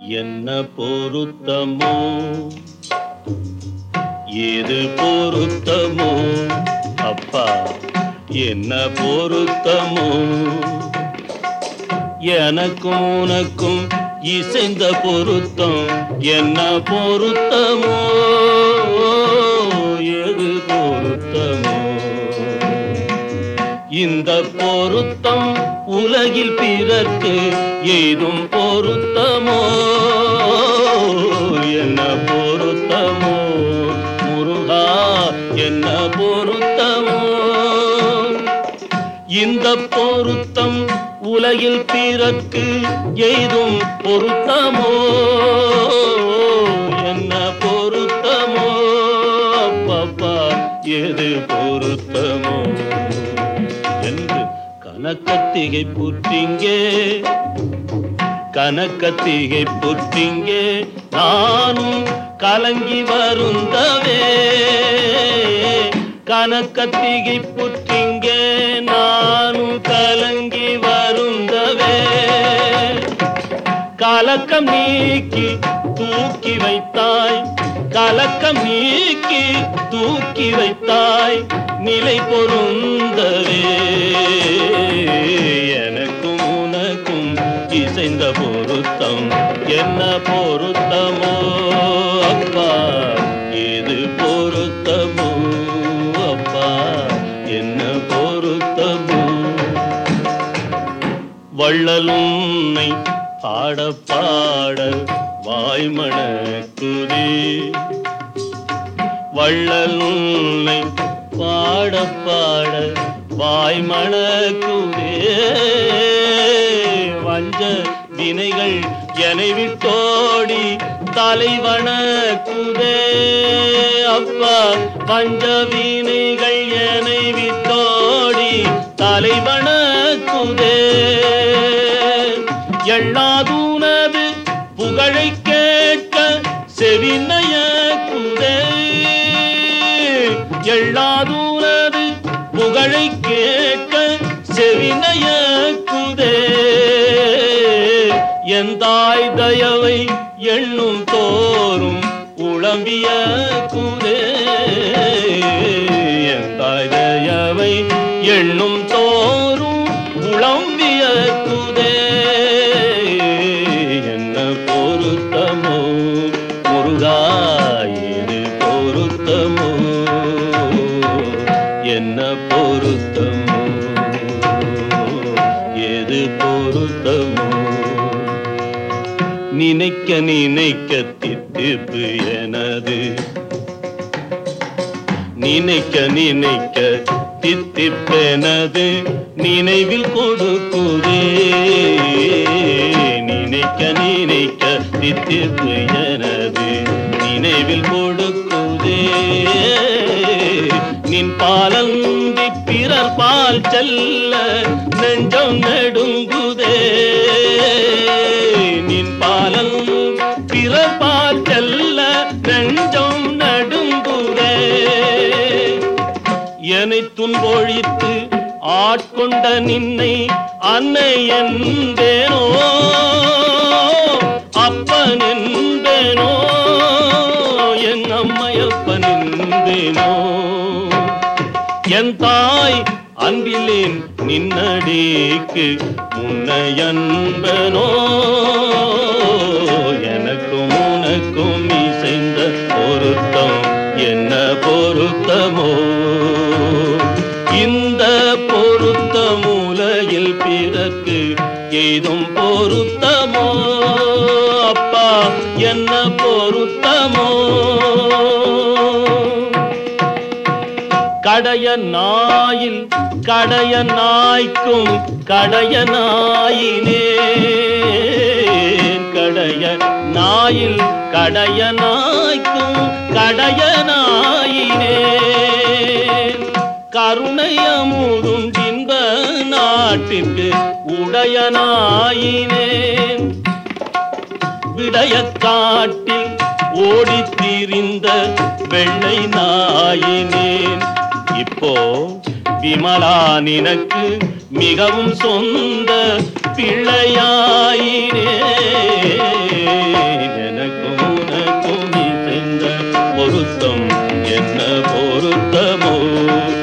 என்ன பொருத்தமோ ஏது பொருத்தமோ அப்பா என்ன பொருத்தமோ எனக்கும் உனக்கும் இசைந்த பொருத்தம் என்ன பொருத்தமோ எது பொருத்தமோ இந்த பொருத்தம் உலகில் பிறர்க்கு ஏதும் பொருத்தமோ என்ன பொருத்தமோ முருகா என்ன பொருத்தமோ இந்த பொருத்தம் உலகில் பிறர்க்கு ஏதும் பொருத்தமோ என்ன பொருத்தமோ அப்பப்பா எது பொருத்தமோ என்று கனக்கத்திகை புற்றிங்கே கனக்கத்திகை புற்றிங்கே நானும் கலங்கி வருந்தவே கனக்கத்திகை புற்றிங்கே நானும் கலங்கி வருந்தவே கலக்கம் நீக்கி தூக்கி வைத்தாய் கலக்கம் நீக்கி தூக்கி வைத்தாய் நிலை பொருந்தவே எனக்கும் உனக்கும் இசைந்த பொருத்தம் என்ன பொருத்தமோ அப்பா ஏது பொருத்தமோ அப்பா என்ன பொருத்தமோ வள்ளலுன்னை பாட பாட வாய்மணக்குதே வள்ளலுன்னை பாட பாட வாய்மணக்குதே வஞ்ச வினைகள் என்னை விட்டோடி தலைவணக்குதே அப்பா பஞ்ச வினைகள் என்னை விட்டோடி தலைவணக்குதே எண்ணாதூனது புகழை கேட்க செவிநய குதே எண்ணாதூனது புகழை கேட்க செவிநய குதே என் தாய் தயவை எண்ணும் தோறும் உளம்பிய குதே என் தாய் தயவை எண்ணும் தோறும் உளம்பிய குதே என்ன பொருத்தமோ முருகா இது பொருத்தமோ என்ன பொருத்தமோ எது பொருத்தமோ நினைக்க நினைக்க தித்திப்பு எனது நினைக்க நினைக்க தித்திப்பெனது நினைவில் கொடுக்குதே நினைக்க நினைக்க தித்திப்பு எனது நினைவில் கொடுக்குதே நின் பாலந்தி பிறர் பால் செல்ல நெஞ்சம் நடுங்குதே நின் பாலன் பிறர் பால் செல்ல நெஞ்சம் நடுங்குதே என்னை துன்பொழித்து ஆட்கொண்ட நின்னை அன்னை என்பேனோ அப்பன் என்பேனோ என் அம்மையப்பன் என்பேனோ என் தாய் அன்பிலேன் நின்னடிக்கு உன்னை அன்பனோ எனக்கும் உனக்கும் இசைந்த பொருத்தம் என்ன பொருத்தமோ இந்த பொருத்த மூலையில் பிறக்கு ஏதும் பொருத்தமோ அப்பா என்ன பொருத்தமோ கடைய நாயில் கடைய நாய்க்கும் கடைய நாயினே கடைய நாயில் கடைய நாய்க்கும் கடைய நாயினே கருணை அமுதும் இன்ப நாட்டிற்கு உடையனாயினேன் விடைய காட்டில் ஓடித் திரிந்த வெள்ளை நாயினேன் இப்போ விமலா நினக்கு மிகவும் சொந்த பிள்ளையாயினே சொந்தம் என்ன பொருத்தமோ